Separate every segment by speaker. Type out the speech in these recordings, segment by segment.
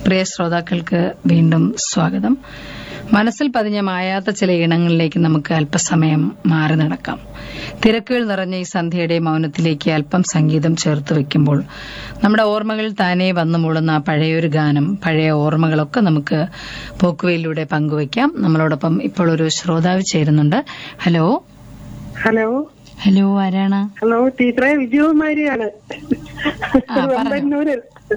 Speaker 1: പ്രിയ ശ്രോതാക്കൾക്ക് വീണ്ടും സ്വാഗതം മനസ്സിൽ പതിഞ്ഞ മായാത്ത ചില ഇനങ്ങളിലേക്ക് നമുക്ക് അല്പസമയം മാറി നടക്കാം തിരക്കുകൾ നിറഞ്ഞ ഈ സന്ധ്യയുടെ മൗനത്തിലേക്ക് അല്പം സംഗീതം ചേർത്ത് വെക്കുമ്പോൾ നമ്മുടെ ഓർമ്മകൾ താനേ വന്നു മൂളുന്ന ആ പഴയൊരു ഗാനം പഴയ ഓർമ്മകളൊക്കെ നമുക്ക് പോക്കുവയിലൂടെ പങ്കുവയ്ക്കാം നമ്മളോടൊപ്പം ഇപ്പോൾ ഒരു ശ്രോതാവ് ചേരുന്നുണ്ട് ഹലോ
Speaker 2: ഹലോ
Speaker 1: ഹലോ ആരാണ്
Speaker 2: ഹലോ ടീച്ചറെ വിജയകുമാരിയാണ്
Speaker 1: ആ, പറഞ്ഞോ.
Speaker 2: വെമ്പന്നൂര്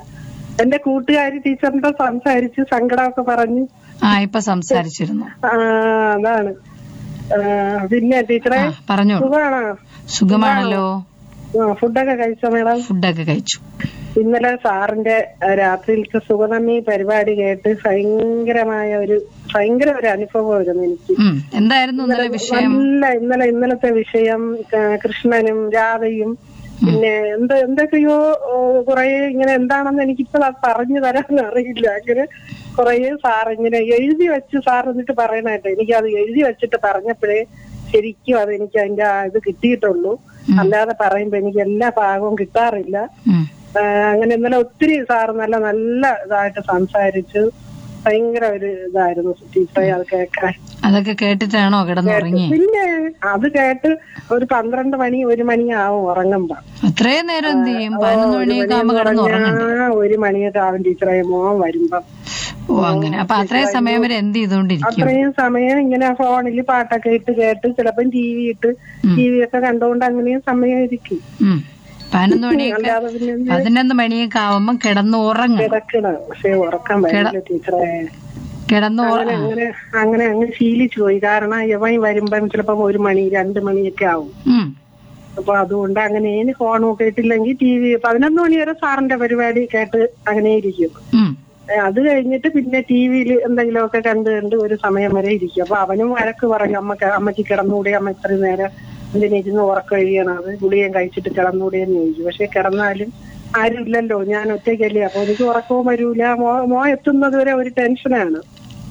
Speaker 2: എന്റെ കൂട്ടുകാരി ടീച്ചറിന്റെ സംസാരിച്ച് സങ്കടമൊക്കെ പറഞ്ഞു
Speaker 1: ആ ഇപ്പൊ സംസാരിച്ചിരുന്നു
Speaker 2: ആ അതാണ് ആ, പിന്നെ ടീച്ചറെ
Speaker 1: ആ പറഞ്ഞോളൂ
Speaker 2: സുഖമാണോ
Speaker 1: സുഖമാണല്ലോ
Speaker 2: ആ, ഫുഡൊക്കെ കഴിച്ചോ മേഡം
Speaker 1: ഫുഡൊക്കെ കഴിച്ചു
Speaker 2: ഇന്നലെ സാറിന്റെ ആ, രാത്രിയിലത്തെ സുഗതമ്മി പരിപാടി കേട്ട് ഭയങ്കരമായ ഒരു ഭയങ്കര ഒരു അനുഭവമായിരുന്നു എനിക്ക്
Speaker 1: ഉം. എന്തായിരുന്നു ഇന്നലെ വിഷയം
Speaker 2: നല്ല ഇന്നലെ ഇന്നലത്തെ വിഷയം ആ, കൃഷ്ണനും രാധയും പിന്നെ എന്ത് എന്തൊക്കെയോ ഓ, കുറേ ഇങ്ങനെ എന്താണെന്ന് എനിക്കിപ്പോ അത് പറഞ്ഞു തരാൻ അറിയില്ല അങ്ങനെ കുറേ സാർ ഇങ്ങനെ എഴുതി വെച്ച് സാർ എന്നിട്ട് പറയണായിട്ട് എനിക്ക് അത് എഴുതി വെച്ചിട്ട് പറഞ്ഞപ്പോഴേ ശരിക്കും അത് എനിക്ക് അതിന്റെ ആ ഇത് കിട്ടിയിട്ടുള്ളൂ അല്ലാതെ പറയുമ്പോ എനിക്ക് എല്ലാ ഭാഗവും കിട്ടാറില്ല
Speaker 1: ഉം.
Speaker 2: ആ, അങ്ങനെ ഇന്നലെ ഒത്തിരി സാർ നല്ല നല്ല ഇതായിട്ട് സംസാരിച്ചു ഭയങ്കര ഒരു ഇതായിരുന്നു ടീച്ചറെ അത് കേൾക്കാൻ
Speaker 1: അതൊക്കെ കേട്ടിട്ടാണോ കിടന്നുറങ്ങി
Speaker 2: പിന്നെ അത് കേട്ട് ഒരു പന്ത്രണ്ട് മണി ഒരു മണിയാവും ഉറങ്ങുമ്പോ
Speaker 1: അത്രയും നേരം എന്ത് ചെയ്യും പതിനൊന്ന് മണിയൊക്കെ ആകുമ്പോ കിടന്ന് ഉറങ്ങണ്ടേ
Speaker 2: ആ ഒരു മണിയൊക്കെ ആവും ടീച്ചറെ മോൻ വരുമ്പം
Speaker 1: ഓ അങ്ങനെ അപ്പൊ അത്രയും സമയം വരെ എന്ത് ചെയ്തോണ്ടിരിക്കും
Speaker 2: അത്രയും സമയം ഇങ്ങനെ ഫോണിൽ പാട്ടൊക്കെ ഇട്ട് കേട്ട് ചിലപ്പം ടി വി ഇട്ട് ടി വി ഒക്കെ കണ്ടുകൊണ്ട് അങ്ങനെയും സമയം ഇരിക്കും
Speaker 1: ഉം. പതിനൊന്ന് മണിയൊക്കെ
Speaker 2: അല്ലാതെ പിന്നെ എന്ത്
Speaker 1: പതിനൊന്ന് മണിയൊക്കെ ആവുമ്പോ കിടന്ന് ഉറങ്ങണം
Speaker 2: കിടക്കണം പക്ഷെ ഉറക്കം വരില്ല ടീച്ചറെ
Speaker 1: കിടന്ന് ഉറ-
Speaker 2: അങ്ങനെ അങ്ങനെ അങ്ങനെ അങ്ങ് ശീലിച്ചു പോയി കാരണം യവൻ വരുമ്പം ചിലപ്പം ഒരു മണി രണ്ട് മണിയൊക്കെ ആവും
Speaker 1: ഉം.
Speaker 2: അപ്പൊ അതുകൊണ്ട് അങ്ങനെ ഫോൺ കേട്ടില്ലെങ്കിൽ ടി വി പതിനൊന്ന് മണി വരെ സാറിന്റെ പരിപാടി കേട്ട് അങ്ങനെ ഇരിക്കും
Speaker 1: ഉം.
Speaker 2: ഏ, അത് കഴിഞ്ഞിട്ട് പിന്നെ ടി വിയിൽ എന്തെങ്കിലുമൊക്കെ കണ്ട് കണ്ട് ഒരു സമയം വരെ ഇരിക്കും അപ്പൊ അവനും വഴക്ക് പറയും അമ്മക്ക് അമ്മക്ക് കിടന്നുകൂടി അമ്മ ഇത്രയും നേരം എന്തിനിരുന്ന് ഉറക്കം കഴിയണം അത് ഗുളികയും കഴിച്ചിട്ട് കിടന്നുകൂടിയെന്ന് ചോദിക്കും പക്ഷെ കിടന്നാലും ആരും ഇല്ലല്ലോ ഞാൻ ഒറ്റയ്ക്കല്ലേ അപ്പൊ എനിക്ക് ഉറക്കവും വരൂല മോ മോ എത്തുന്നത് വരെ ഒരു ടെൻഷനാണ്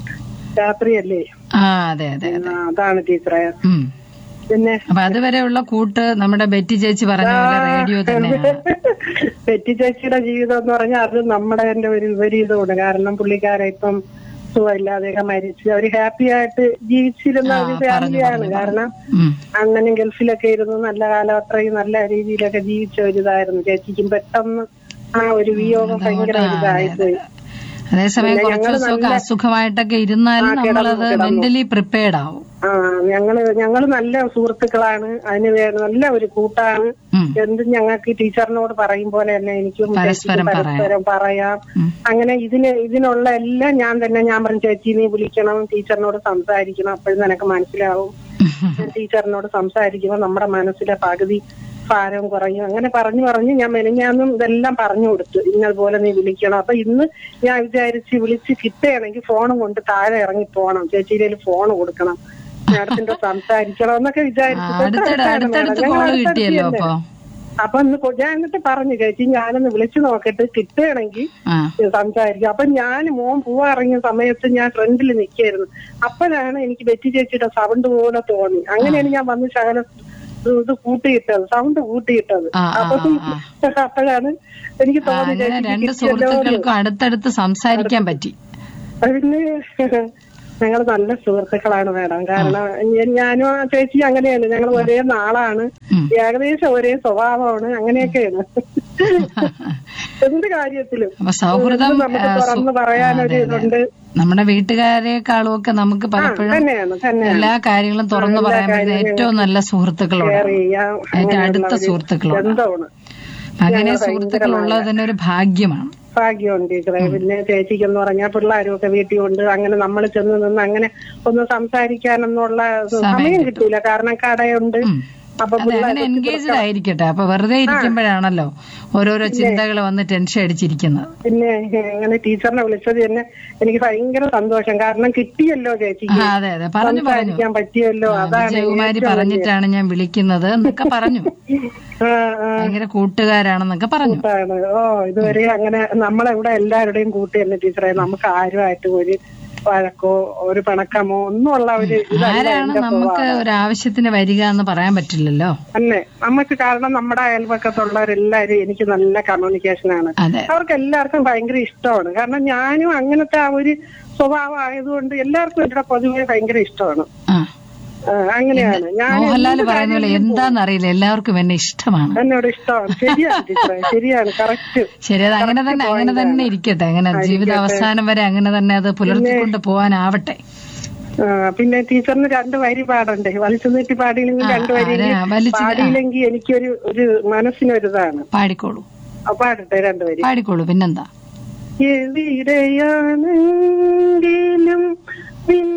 Speaker 2: രാത്രിയല്ലേ
Speaker 1: ആ അതെ അതെ
Speaker 2: ആ, അതാണ് ടീച്ചറെ
Speaker 1: ഉം.
Speaker 2: പിന്നെ
Speaker 1: അപ്പൊ അതുവരെയുള്ള കൂട്ട് നമ്മുടെ ബെറ്റി ചേച്ചി പറഞ്ഞ പോലെ റേഡിയോ തന്നെയാണ്
Speaker 2: പെറ്റി ചേച്ചിയുടെ ജീവിതം എന്ന് പറഞ്ഞാൽ അത് നമ്മുടെ തന്നെ ഒരു വിപരീതമാണ് കാരണം പുള്ളിക്കാരെ ഇപ്പം സുഖമില്ലാതെയൊക്കെ മരിച്ചു അവര് ഹാപ്പി ആയിട്ട് ജീവിച്ചിരുന്ന ഒരു ഫാമിലിയാണ് കാരണം
Speaker 1: ഉം.
Speaker 2: അണ്ണനും ഗൾഫിലൊക്കെ ഇരുന്ന് നല്ല കാലം അത്രയും നല്ല രീതിയിലൊക്കെ ജീവിച്ച ഒരു ഇതായിരുന്നു ചേച്ചിക്കും പെട്ടെന്ന് ആ ഒരു വിയോഗം ഭയങ്കര ഒരു ഇതായിപ്പോയി
Speaker 1: അതേസമയം കുറച്ച് ദിവസമൊക്കെ അസുഖമായിട്ടൊക്കെ ഇരുന്നാലും നമ്മളത് മെന്റലി പ്രിപ്പയർഡ് ആവും
Speaker 2: ആ ഞങ്ങള് ഞങ്ങള് നല്ല സുഹൃത്തുക്കളാണ് അതിന് വേ- നല്ല ഒരു കൂട്ടാണ്
Speaker 1: ഉം.
Speaker 2: എന്തും ഞങ്ങൾക്ക് ടീച്ചറിനോട് പറയും പോലെ തന്നെ എനിക്കും
Speaker 1: പരസ്പരം
Speaker 2: ചേച്ചിക്കും പരസ്പരം പറയാം
Speaker 1: ഉം.
Speaker 2: അങ്ങനെ ഇതിന് ഇതിനുള്ള എല്ലാം ഞാൻ തന്നെ ഞാൻ പറഞ്ഞു ചേച്ചി നീ വിളിക്കണം ടീച്ചറിനോട് സംസാരിക്കണം അപ്പോഴും നിനക്ക് മനസ്സിലാവും ഞാൻ ടീച്ചറിനോട് സംസാരിക്കുമ്പോൾ നമ്മുടെ മനസ്സിലെ പകുതി ഭാരം കുറയും അങ്ങനെ പറഞ്ഞു പറഞ്ഞു ഞാൻ മെനഞ്ഞാന്നും ഇതെല്ലാം പറഞ്ഞു കൊടുത്തു ഇന്നതുപോലെ നീ വിളിക്കണം അപ്പൊ ഇന്ന് ഞാൻ വിചാരിച്ച് വിളിച്ച് കിട്ടുകയാണെങ്കിൽ ഫോണും കൊണ്ട് താഴെ ഇറങ്ങി പോകണം ചേച്ചിയുടെ ഫോൺ കൊടുക്കണം മാഡത്തിന്റെ സംസാരിക്കണം എന്നൊക്കെ വിചാരിച്ചു
Speaker 1: അടുത്തടുത്ത് അടുത്തടുത്ത് കോള് കിട്ടിയല്ലോ അപ്പൊ
Speaker 2: അപ്പൊ ഇന്ന് കൊ- ഞാൻ എന്നിട്ട് പറഞ്ഞു ചേച്ചി ഞാനൊന്ന് വിളിച്ചു നോക്കിട്ട് കിട്ടുകയാണെങ്കിൽ
Speaker 1: ആ
Speaker 2: സംസാരിക്കും അപ്പൊ ഞാൻ മോൻ പോവാറിങ്ങിയ സമയത്ത് ഞാൻ ഫ്രണ്ടിൽ നിൽക്കായിരുന്നു അപ്പോഴാണ് എനിക്ക് ബെറ്റി ചേച്ചിയുടെ സൗണ്ട് പോലെ തോന്നി അങ്ങനെയാണ് ഞാൻ വന്ന് ശകലം ഇത് കൂട്ടിയിട്ടത് സൗണ്ട് കൂട്ടിയിട്ടത്
Speaker 1: ആ, ആ,
Speaker 2: അപ്പൊ അപ്പോഴാണ് എനിക്ക്
Speaker 1: ആ,
Speaker 2: തോന്നി
Speaker 1: അങ്ങനെ
Speaker 2: ചേച്ചിക്ക്
Speaker 1: രണ്ട്
Speaker 2: കിട്ടിയല്ലോ എന്ന്.
Speaker 1: സുഹൃത്തുക്കൾക്കും അടുത്തടുത്ത് സംസാരിക്കാൻ പറ്റി
Speaker 2: പിന്നെ ഞങ്ങൾ നല്ല സുഹൃത്തുക്കളാണ് മാഡം കാരണം ഞാൻ- ഞാനും ആ ചേച്ചി അങ്ങനെയാണ് ഞങ്ങൾ ഒരേ നാളാണ്
Speaker 1: ഉം.
Speaker 2: ഏകദേശം ഒരേ സ്വഭാവമാണ് അങ്ങനെയൊക്കെയാണ് എന്ത് കാര്യത്തിലും
Speaker 1: അപ്പൊ സൗഹൃദം
Speaker 2: എന്തും നമുക്ക്
Speaker 1: ആ, സു-
Speaker 2: തുറന്ന് പറയാനൊരു ഇതുണ്ട്
Speaker 1: നമ്മുടെ വീട്ടുകാരെക്കാളും ഒക്കെ നമുക്ക് പലപ്പോഴും
Speaker 2: തന്നെയാണ് തന്നെയാണ്
Speaker 1: എല്ലാ കാര്യങ്ങളും തുറന്നു പറയാൻ പറ്റുന്ന ഏറ്റവും നല്ല സുഹൃത്തുക്കളോട്
Speaker 2: ഷെയർ ചെയ്യാം
Speaker 1: ഏറ്റവും അടുത്ത
Speaker 2: അങ്ങനെയുള്ള ഒരു
Speaker 1: സുഹൃത്തുക്കളോട്
Speaker 2: ബന്ധമാണ്
Speaker 1: അങ്ങനെ സുഹൃത്തുക്കൾ ഉള്ളത് തന്നെ ഒരു ഭാഗ്യമാണ്
Speaker 2: ഭാഗ്യമുണ്ട് ടീച്ചറെ പിന്നെ ചേച്ചിക്ക് എന്ന് പറഞ്ഞാൽ പിള്ളേരും ഒക്കെ വീട്ടിൽ ഉണ്ട് അങ്ങനെ നമ്മൾ ചെന്ന് നിന്ന് അങ്ങനെ ഒന്ന് സംസാരിക്കാനെന്നുള്ള സമയം കിട്ടൂല കാരണം കടയുണ്ട്
Speaker 1: ഉം.
Speaker 2: അപ്പൊ
Speaker 1: അതെ അങ്ങനെ എൻഗേജ്ഡ് ആയിരിക്കട്ടെ അപ്പൊ വെറുതെ ഇരിക്കുമ്പോഴാണല്ലോ ഓരോരോ ചിന്തകൾ വന്ന് ടെൻഷൻ അടിച്ചിരിക്കുന്നത്
Speaker 2: പിന്നെ അങ്ങനെ ടീച്ചറിനെ വിളിച്ചത് തന്നെ എനിക്ക് ഭയങ്കര സന്തോഷം കാരണം കിട്ടിയല്ലോ
Speaker 1: ആ,
Speaker 2: ചേച്ചിക്ക്
Speaker 1: അതെ അതെ പറഞ്ഞു പറഞ്ഞു
Speaker 2: സംസാരിക്കാൻ പറ്റിയല്ലോ അതാണ്
Speaker 1: വിജയകുമാരി പറഞ്ഞിട്ടാണ് ഞാൻ വിളിക്കുന്നത് എന്നൊക്കെ പറഞ്ഞു
Speaker 2: ആ, ആ,
Speaker 1: ഭയങ്കര കൂട്ടുകാരാണെന്നൊക്കെ പറഞ്ഞു
Speaker 2: ആണ്. ഓ ഇതുവരെ അങ്ങനെ നമ്മളെവിടെ എല്ലാവരുടെയും കൂട്ടി തന്നെ ടീച്ചറെ നമുക്ക് ആരുമായിട്ട് ഒരു വഴക്കോ ഒരു പിണക്കമോ ഒന്നും ഉള്ള ഒരു ഇതല്ല
Speaker 1: ആരാണ്
Speaker 2: എന്റെ
Speaker 1: നമുക്ക്
Speaker 2: സ്വഭാവം
Speaker 1: ഒരു ആവശ്യത്തിന് വരിക എന്ന് പറയാൻ പറ്റില്ലല്ലോ
Speaker 2: തന്നെ നമുക്ക് കാരണം നമ്മുടെ അയൽപക്കത്തുള്ളവരെല്ലാരും എനിക്ക് നല്ല കമ്മ്യൂണിക്കേഷൻ ആണ്
Speaker 1: അതെ
Speaker 2: അവർക്ക് എല്ലാവർക്കും ഭയങ്കര ഇഷ്ടമാണ് കാരണം ഞാനും അങ്ങനത്തെ ആ ഒരു സ്വഭാവം ആയതുകൊണ്ട് എല്ലാവർക്കും ഇവിടെ പൊതുവെ ഭയങ്കര ഇഷ്ടമാണ്
Speaker 1: ആ
Speaker 2: ആ, അങ്ങനെയാണ് ഞാൻ
Speaker 1: മോഹൻലാൽ
Speaker 2: എന്ത്
Speaker 1: പറയുന്ന പോലെ
Speaker 2: കാര്യം
Speaker 1: എന്താന്നറിയില്ല എല്ലാവർക്കും എന്നെ ഇഷ്ടമാണ്
Speaker 2: എന്നോട് ഇഷ്ടമാണ് ശരിയാണ് ടീച്ചറെ ശരിയാണ് കറക്റ്റ്
Speaker 1: ശരി അത് അങ്ങനെ തന്നെ അങ്ങനെ തന്നെ ഇരിക്കട്ടെ അങ്ങനെ ജീവിത അവസാനം വരെ അങ്ങനെ തന്നെ അത് പുലർത്തിക്കൊണ്ട് പോവാനാവട്ടെ
Speaker 2: പിന്നെ ടീച്ചറിന് രണ്ട് വരി പാടണ്ടേ വലിച്ചു നീട്ടി പാടിയില്ലെങ്കിൽ രണ്ട് വരി
Speaker 1: ആരാ വലിച്ചു
Speaker 2: പാടിയില്ലെങ്കിൽ എനിക്കൊരു ഒരു മനസ്സിനൊരിതാണ്
Speaker 1: പാടിക്കോളൂ
Speaker 2: ആ, പാടട്ടെ രണ്ട് വരി
Speaker 1: പാടിക്കോളൂ പിന്നെന്താ
Speaker 2: എവിടെയാണെങ്കിലും